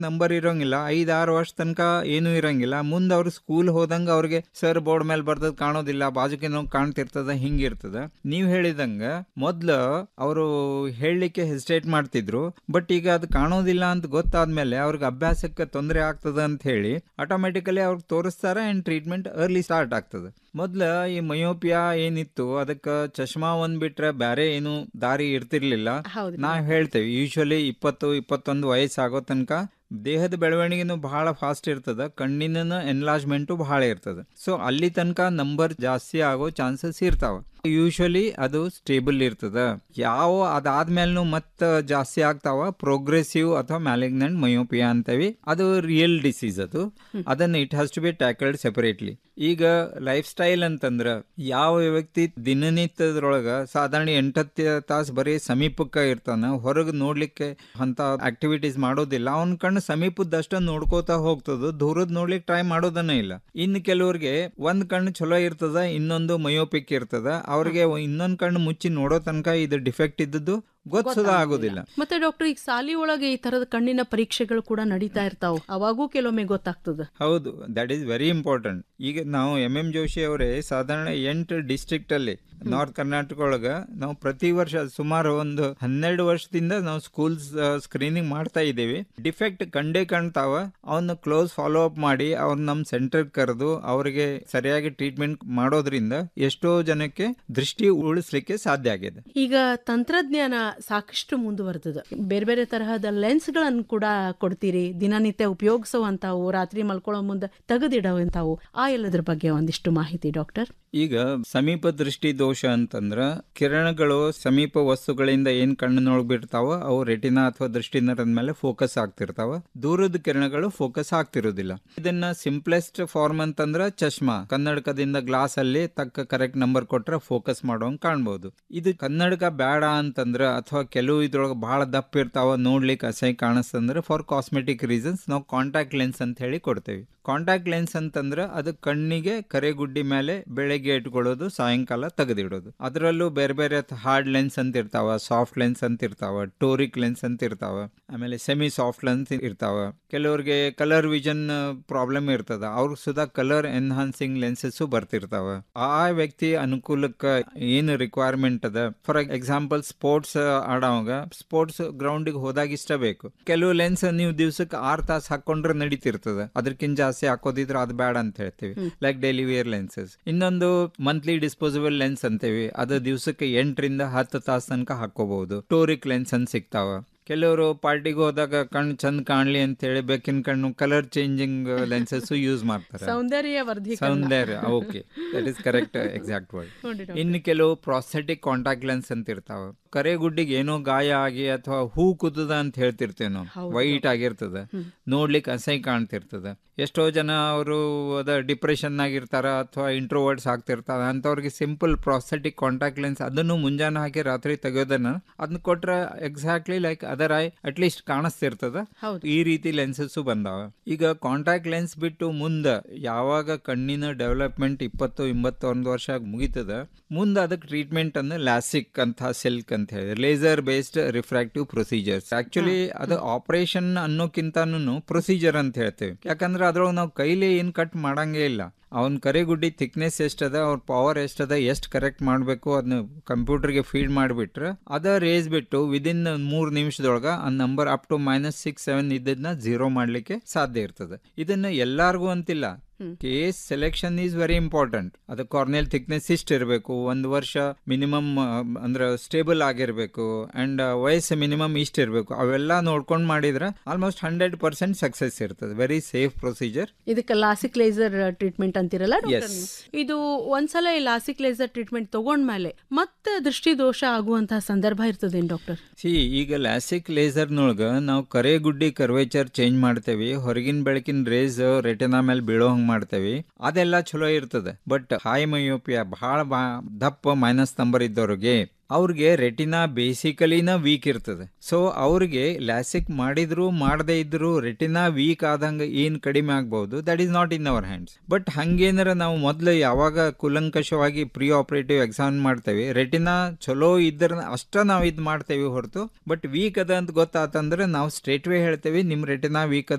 Number ಇರೋಂಗಿಲ್ಲ ಐದ್ ಆರು ವರ್ಷ ತನಕ ಏನು ಇರಂಗಿಲ್ಲ ಮುಂದೆ ಅವ್ರು ಸ್ಕೂಲ್ ಹೋದಂಗ ಅವ್ರಿಗೆ ಸರ್ ಬೋರ್ಡ್ ಮೇಲೆ ಬರ್ತದ ಕಾಣೋದಿಲ್ಲ ಬಾಜುಕೇನೋ ಕಾಣ್ತಿರ್ತದ ಹಿಂಗಿರ್ತದ ನೀವ್ ಹೇಳಿದಂಗ ಮೊದ್ಲು ಅವರು ಹೇಳಲಿಕ್ಕೆ ಹೆಸಿಟೇಟ್ ಮಾಡ್ತಿದ್ರು ಬಟ್ ಈಗ ಅದು ಕಾಣೋದಿಲ್ಲ ಅಂತ ಗೊತ್ತಾದ್ಮೇಲೆ ಅವ್ರಿಗೆ ಅಭ್ಯಾಸಕ್ಕೆ ತೊಂದರೆ ಆಗ್ತದ ಅಂತ ಹೇಳಿ ಆಟೋಮೆಟಿಕಲಿ ಅವ್ರಿಗೆ ತೋರಿಸ್ತಾರ ಅಂಡ್ ಟ್ರೀಟ್ಮೆಂಟ್ ಅರ್ಲಿ ಸ್ಟಾರ್ಟ್ ಆಗ್ತದೆ ಮೊದ್ಲ ಈ ಮಯೋಪಿಯಾ ಏನಿತ್ತು ಅದಕ್ಕೆ ಚಶ್ಮಾ ಒಂದ್ ಬಿಟ್ರೆ ಬೇರೆ ಏನು ದಾರಿ ಇರ್ತಿರ್ಲಿಲ್ಲ ಹೌದ್ರಿ. ನಾವ್ ಹೇಳ್ತೇವೆ ಯೂಶಲಿ ಇಪ್ಪತ್ತು ಇಪ್ಪತ್ತೊಂದು ವಯಸ್ಸಾಗೋ ತನಕ ದೇಹದ ಬೆಳವಣಿಗೆನು ಬಹಳ ಫಾಸ್ಟ್ ಇರ್ತದ ಕಣ್ಣಿನ ಎನ್ಲಾಜ್ಮೆಂಟು ಬಹಳ ಇರ್ತದ ಸೊ ಅಲ್ಲಿ ತನಕ ನಂಬರ್ ಜಾಸ್ತಿ ಆಗೋ ಚಾನ್ಸಸ್ ಇರ್ತಾವ ಯೂಶಲಿ ಅದು ಸ್ಟೇಬಲ್ ಇರ್ತದ ಯಾವ ಅದಾದ್ಮೇಲೆ ಮತ್ತ ಜಾಸ್ತಿ ಆಗ್ತಾವ ಪ್ರೋಗ್ರೆಸಿವ್ ಅಥವಾ ಮ್ಯಾಲಿಗ್ನೆಂಟ್ ಮಯೋಪಿಯಾ ಅಂತೇವಿ ಅದು ರಿಯಲ್ ಡಿಸೀಸ್ ಅದು ಅದನ್ನ it has to be tackled separately ಈಗ ಲೈಫ್ ಸ್ಟೈಲ್ ಅಂತಂದ್ರ ಯಾವ ವ್ಯಕ್ತಿ ದಿನನಿತ್ಯದ್ರೊಳಗ ಸಾಧಾರಣ ಎಂಟತ್ತು ತಾಸು ಬರೀ ಸಮೀಪಕ್ಕ ಇರ್ತಾನ ಹೊರಗೆ ನೋಡ್ಲಿಕ್ಕೆ ಅಂತ ಆಕ್ಟಿವಿಟೀಸ್ ಮಾಡೋದಿಲ್ಲ ಅವನ ಕಣ್ಣು ಸಮೀಪದಷ್ಟ ನೋಡ್ಕೋತಾ ಹೋಗ್ತದ ದೂರದ್ ನೋಡ್ಲಿಕ್ಕೆ ಟ್ರೈ ಮಾಡೋದನ್ನ ಇಲ್ಲ ಇನ್ನು ಕೆಲವ್ರಿಗೆ ಒಂದ್ ಕಣ್ಣು ಚಲೋ ಇರ್ತದ ಇನ್ನೊಂದು ಮಯೋಪಿಕ್ ಇರ್ತದ ಅವ್ರಿಗೆ ಇನ್ನೊಂದ್ ಕಣ್ಣು ಮುಚ್ಚಿ ನೋಡೋ ತನಕ ಇದು ಡಿಫೆಕ್ಟ್ ಇದ್ದದ್ದು ಗೊತ್ತದ ಆಗೋದಿಲ್ಲ ಮತ್ತೆ ಡಾಕ್ಟರ್ ಈಗ ಸಾಲಿ ಒಳಗೆ ಈ ತರದ ಕಣ್ಣಿನ ಪರೀಕ್ಷೆಗಳು ಕೂಡ ನಡೀತಾ ಇರ್ತಾವ ಅವಾಗೂ ಕೆಲವೊಮ್ಮೆ ಗೊತ್ತಾಗ್ತದ ಹೌದು ದಟ್ ಈಸ್ ವೆರಿ ಇಂಪಾರ್ಟೆಂಟ್ ಈಗ ನಾವು ಎಂ ಎಂ ಜೋಶಿ ಅವರೇ ಸಾಧಾರಣ ಎಂಟು ಡಿಸ್ಟ್ರಿಕ್ಟ್ ಅಲ್ಲಿ ನಾರ್ತ್ ಕರ್ನಾಟಕ ಒಳಗ ನಾವು ಪ್ರತಿ ವರ್ಷ ಸುಮಾರು ಒಂದು ಹನ್ನೆರಡು ವರ್ಷದಿಂದ ನಾವು ಸ್ಕೂಲ್ಸ್ ಸ್ಕ್ರೀನಿಂಗ್ ಮಾಡ್ತಾ ಇದ್ದೀವಿ ಡಿಫೆಕ್ಟ್ ಕಂಡೇ ಕಾಣ್ತಾವ ಅವನ್ನ ಕ್ಲೋಸ್ ಫಾಲೋ ಅಪ್ ಮಾಡಿ ಅವ್ರನ್ನ ನಮ್ಮ ಸೆಂಟರ್ ಕರೆದು ಅವರಿಗೆ ಸರಿಯಾಗಿ ಟ್ರೀಟ್ಮೆಂಟ್ ಮಾಡೋದ್ರಿಂದ ಎಷ್ಟೋ ಜನಕ್ಕೆ ದೃಷ್ಟಿ ಉಳಿಸ್ಲಿಕ್ಕೆ ಸಾಧ್ಯ ಆಗಿದೆ ಈಗ ತಂತ್ರಜ್ಞಾನ ಸಾಕಷ್ಟು ಮುಂದುವರೆದದ ಬೇರೆ ಬೇರೆ ತರಹದ ಲೆನ್ಸ್ಗಳನ್ನು ಕೂಡ ಕೊಡ್ತೀರಿ ದಿನನಿತ್ಯ ಉಪಯೋಗಿಸುವಂತಾವು ರಾತ್ರಿ ಮಲ್ಕೊಳ್ಳೋ ಮುಂದೆ ತೆಗೆದಿಡುವಂತಾವು ಆ ಎಲ್ಲದ್ರ ಬಗ್ಗೆ ಒಂದಿಷ್ಟು ಮಾಹಿತಿ ಡಾಕ್ಟರ್ ಈಗ ಸಮೀಪ ದೃಷ್ಟಿ ದೋಷ ಅಂತಂದ್ರ ಕಿರಣಗಳು ಸಮೀಪ ವಸ್ತುಗಳಿಂದ ಏನ್ ಕಣ್ಣಿನೊಳಗ್ ಬಿಡ್ತಾವ ಅವು ರೆಟಿನಾ ಅಥವಾ ದೃಷ್ಟಿನರದ ಮೇಲೆ ಫೋಕಸ್ ಆಗ್ತಿರ್ತಾವ ದೂರದ ಕಿರಣಗಳು ಫೋಕಸ್ ಆಗ್ತಿರೋದಿಲ್ಲ ಇದನ್ನ ಸಿಂಪ್ಲೆಸ್ಟ್ ಫಾರ್ಮ್ ಅಂತಂದ್ರ ಚಶ್ಮಾ ಕನ್ನಡಕದಿಂದ ಗ್ಲಾಸ್ ಅಲ್ಲಿ ತಕ್ಕ ಕರೆಕ್ಟ್ ನಂಬರ್ ಕೊಟ್ರೆ ಫೋಕಸ್ ಮಾಡೋಂಗ್ ಕಾಣ್ಬೋದು ಇದು ಕನ್ನಡಕ ಬೇಡ ಅಂತಂದ್ರ ಅಥವಾ ಕೆಲವು ಇದ್ರೊಳಗೆ ಬಹಳ ದಪ್ಪ ಇರ್ತಾವ ನೋಡ್ಲಿಕ್ಕೆ ಅಸಹ್ಯ ಕಾಣಿಸ್ತಂದ್ರೆ ಫಾರ್ ಕಾಸ್ಮೆಟಿಕ್ ರೀಸನ್ಸ್ ನಾವು ಕಾಂಟ್ಯಾಕ್ಟ್ ಲೆನ್ಸ್ ಅಂತ ಹೇಳಿ ಕೊಡ್ತೇವೆ ಕಾಂಟ್ಯಾಕ್ಟ್ ಲೆನ್ಸ್ ಅಂತಂದ್ರೆ ಅದು ಕಣ್ಣಿಗೆ ಕರೆಗುಡ್ಡಿ ಮೇಲೆ ಬೆಳಗ್ಗೆ ಇಟ್ಕೊಳ್ಳೋದು ಸಾಯಂಕಾಲ ತೆಗೆದಿಡೋದು ಅದರಲ್ಲೂ ಬೇರೆ ಬೇರೆ ಹಾರ್ಡ್ ಲೆನ್ಸ್ ಅಂತ ಇರ್ತಾವ ಸಾಫ್ಟ್ ಲೆನ್ಸ್ ಅಂತ ಇರ್ತಾವ ಟೋರಿಕ್ ಲೆನ್ಸ್ ಅಂತ ಇರ್ತಾವ ಆಮೇಲೆ ಸೆಮಿ ಸಾಫ್ಟ್ ಲೆನ್ಸ್ ಇರ್ತಾವ ಕೆಲವ್ರಿಗೆ ಕಲರ್ ವಿಷನ್ ಪ್ರಾಬ್ಲಮ್ ಇರ್ತದ ಅವ್ರಿಗೆ ಸುಧಾ ಕಲರ್ ಎನ್ಹಾನ್ಸಿಂಗ್ ಲೆನ್ಸಸ್ ಬರ್ತಿರ್ತಾವ ಆ ವ್ಯಕ್ತಿ ಅನುಕೂಲಕ್ಕೆ ಏನು ರಿಕ್ವೈರ್ಮೆಂಟ್ ಅದ ಫಾರ್ ಎಕ್ಸಾಂಪಲ್ ಸ್ಪೋರ್ಟ್ಸ್ ಆಡೋವಾಗ ಸ್ಪೋರ್ಟ್ಸ್ ಗ್ರೌಂಡಿಗೆ ಹೋದಾಗ ಇಷ್ಟ ಬೇಕು ಕೆಲವು ಲೆನ್ಸ್ ನೀವು ದಿವ್ಸಕ್ಕೆ ಆರ್ ತಾಸು ಹಾಕೊಂಡ್ರೆ ನಡೀತಿರ್ತದ ಅದಕ್ಕಿಂತ ಜಾಸ್ತಿ ಹಾಕೋದಿದ್ರೆ ಅದು ಬೇಡ ಅಂತ ಹೇಳ್ತೀವಿ ಲೈಕ್ ಡೈಲಿ ವೇರ್ ಲೆನ್ಸಸ್ ಇನ್ನೊಂದು ಮಂತ್ಲಿ ಡಿಸ್ಪೋಸಬಲ್ ಲೆನ್ಸ್ ಅಂತೇವಿ ಅದು ದಿವ್ಸಕ್ಕೆ ಎಂಟರಿಂದ ಹತ್ತು ತಾಸು ತನಕ ಹಾಕೋಬಹುದು ಟೋರಿಕ್ ಲೆನ್ಸ್ ಅಂತ ಸಿಗ್ತಾವ ಕೆಲವರು ಪಾರ್ಟಿಗೆ ಹೋದಾಗ ಕಣ್ಣು ಚಂದ ಕಾಣ್ಲಿ ಅಂತ ಹೇಳಿ ಬೆಕ್ಕಿನ ಕಣ್ಣು ಕಲರ್ ಚೇಂಜಿಂಗ್ ಲೆನ್ಸಸ್ ಯೂಸ್ ಮಾಡ್ತಾರೆ ಸೌಂದರ್ಯ ವರ್ಧೀಕರಣ. ಸೌಂದರ್ಯ okay that is correct exact word ನೋಡಿ ಡಾಕ್ಟರ್. ಇನ್ನು ಕೆಲವು ಪ್ರಾಸ್ಥೆಟಿಕ್ ಕಾಂಟ್ಯಾಕ್ಟ್ ಲೆನ್ಸ್ ಅಂತ ಇರ್ತಾವ ಕರೆಗುಡ್ಡಿಗೆ ಏನೋ ಗಾಯ ಆಗಿ ಅಥವಾ ಹೂ ಕುದ್ದದ ಅಂತ ಹೇಳ್ತಿರ್ತೇವೆ ನಾವು ಹೌದು. ವೈಟ್ ಆಗಿರ್ತದ ನೋಡ್ಲಿಕ್ಕೆ ಅಸಹ್ಯ ಕಾಣ್ತಿರ್ತದ ಎಷ್ಟೋ ಜನ ಅವರು ಅದ ಡಿಪ್ರೆಷನ್ ಆಗಿರ್ತಾರ ಅಥವಾ ಇಂಟ್ರೋವರ್ಡ್ಸ್ ಆಗ್ತಿರ್ತಾರ ಅಂತವ್ರಿಗೆ ಸಿಂಪಲ್ ಪ್ರಾಸ್ಥೆಟಿಕ್ ಕಾಂಟ್ಯಾಕ್ಟ್ ಲೆನ್ಸ್ ಅದನ್ನು ಮುಂಜಾನೆ ಹಾಕಿ ರಾತ್ರಿ ತೆಗೆಯೋದನ್ನ ಅದನ್ನ ಕೊಟ್ರೆ exactly like other eye at least ಕಾಣಿಸ್ತಿರ್ತದ ಹೌದು. ಈ ರೀತಿ ಲೆನ್ಸಸ್ ಬಂದಾವ ಈಗ ಕಾಂಟ್ಯಾಕ್ಟ್ ಲೆನ್ಸ್ ಬಿಟ್ಟು ಮುಂದ ಯಾವಾಗ ಕಣ್ಣಿನ ಡೆವಲಪ್ಮೆಂಟ್ ಇಪ್ಪತ್ತು ಇಂಬತ್ತೊಂದು ವರ್ಷ ಮುಗಿತದ ಮುಂದೆ ಅದಕ್ಕೆ ಟ್ರೀಟ್ಮೆಂಟ್ ಅನ್ನು ಲ್ಯಾಸಿಕ್ ಅಂತ ಸಿಲ್ಕ್ ಅಂತ ಹೇಳಿ laser based refractive procedures actually ಅದು ಆಪರೇಷನ್ ಅನ್ನೋಕ್ಕಿಂತಾನು ಪ್ರೊಸೀಜರ್ ಅಂತ ಹೇಳ್ತೇವೆ ಯಾಕಂದ್ರೆ ಅದ್ರೊಳಗೆ ನಾವು ಕೈಲಿ ಏನ್ ಕಟ್ ಮಾಡಂಗೇ ಇಲ್ಲ ಅವನ್ ಕರೆಗುಡ್ಡಿ ಥಿಕ್ನೆಸ್ ಎಷ್ಟದ ಅವ್ರ ಪವರ್ ಎಷ್ಟದ ಎಷ್ಟು ಕರೆಕ್ಟ್ ಮಾಡಬೇಕು ಅದನ್ನ ಕಂಪ್ಯೂಟರ್ಗೆ ಫೀಡ್ ಮಾಡಿಬಿಟ್ರೆ ಅದ ರೇಸ್ ಬಿಟ್ಟು ವಿದಿನ್ ಮೂರ್ ನಿಮಿಷದೊಳಗ ಆ number up to minus six seven ಇದ್ದನ್ನ ಜೀರೋ ಮಾಡ್ಲಿಕ್ಕೆ ಸಾಧ್ಯ ಇರ್ತದೆ ಇದನ್ನ ಎಲ್ಲಾರ್ಗೂ ಅಂತಿಲ್ಲ case selection is very important ಅದು ಕಾರ್ನೆಲ್ ಥಿಕ್ನೆಸ್ ಇಷ್ಟ ಇರಬೇಕು ಒಂದು ವರ್ಷ ಮಿನಿಮಮ್ ಅಂದ್ರೆ ಸ್ಟೇಬಲ್ ಆಗಿರ್ಬೇಕು ಅಂಡ್ ವಯಸ್ಸು ಮಿನಿಮಮ್ ಇಷ್ಟ ಇರಬೇಕು ಅವೆಲ್ಲ ನೋಡ್ಕೊಂಡು ಮಾಡಿದ್ರೆ ಆಲ್ಮೋಸ್ಟ್ ಹಂಡ್ರೆಡ್ ಪರ್ಸೆಂಟ್ ಸಕ್ಸಸ್ ಇರ್ತದೆ ವೆರಿ ಸೇಫ್ ಪ್ರೊಸೀಜರ್ ಇದಕ್ಕೆ ಲಾಸಿಕ್ ಲೇಸರ್ ಟ್ರೀಟ್ಮೆಂಟ್ ಅಂತಿರಲ್ಲ ಡಾಕ್ಟರ್ Yes. ನೀವು? ಇದು ಒಂದ್ಸಲ ಈ ಲಾಸಿಕ್ ಲೇಸರ್ ಟ್ರೀಟ್ಮೆಂಟ್ ತಗೊಂಡ್ಮೇಲೆ ಮತ್ತೆ ದೃಷ್ಟಿ ದೋಷ ಆಗುವಂತಹ ಸಂದರ್ಭ ಇರ್ತದೇನ್ ಡಾಕ್ಟರ್ ಸಿ ಈಗ ಲ್ಯಾಸಿಕ್ ಲೇಸರ್ನೊಳಗ ನಾವು ಕರೆಗುಡ್ಡಿ ಕರ್ವೇಚರ್ ಚೇಂಜ್ ಮಾಡ್ತೇವಿ ಹೊರಗಿನ ಬೆಳಕಿನ ರೇಸ್ ರೆಟಿನಾ ಮೇಲೆ ಬೀಳೋ ಹಂಗ್ ಮಾಡ್ತೇವಿ ಅದೆಲ್ಲ ಚಲೋ ಇರ್ತದೆ ಬಟ್ ಹೈ ಮಯೋಪಿಯಾ ಬಹಳ ಬಾ ದಪ್ಪ ಮೈನಸ್ ನಂಬರ್ ಇದ್ದವ್ರಿಗೆ ಅವ್ರಿಗೆ ರೆಟಿನಾ ಬೇಸಿಕಲಿನ ವೀಕ್ ಇರ್ತದೆ ಸೊ ಅವ್ರಿಗೆ ಲ್ಯಾಸಿಕ್ ಮಾಡಿದ್ರು ಮಾಡದೇ ಇದ್ರು ರೆಟಿನಾ ವೀಕ್ ಆದಂಗ ಏನ್ ಕಡಿಮೆ ಆಗ್ಬಹುದು that is not in our hands but ಹಂಗೇನಾರ ನಾವು ಮೊದಲು ಯಾವಾಗ ಕೂಲಂಕಷವಾಗಿ ಪ್ರೀ ಆಪರೇಟಿವ್ ಎಕ್ಸಾಮ್ ಮಾಡ್ತೇವೆ ರೆಟಿನಾ ಚಲೋ ಇದ್ರ ಅಷ್ಟ ನಾವು ಇದು ಮಾಡ್ತೇವೆ ಹೊರತು ಬಟ್ ವೀಕ್ ಅದ ಅಂತ ಗೊತ್ತಾತಂದ್ರೆ ನಾವು ಸ್ಟ್ರೇಟ್ ವೇ ಹೇಳ್ತೇವೆ ನಿಮ್ ರೆಟಿನಾ ವೀಕ್ ಅದ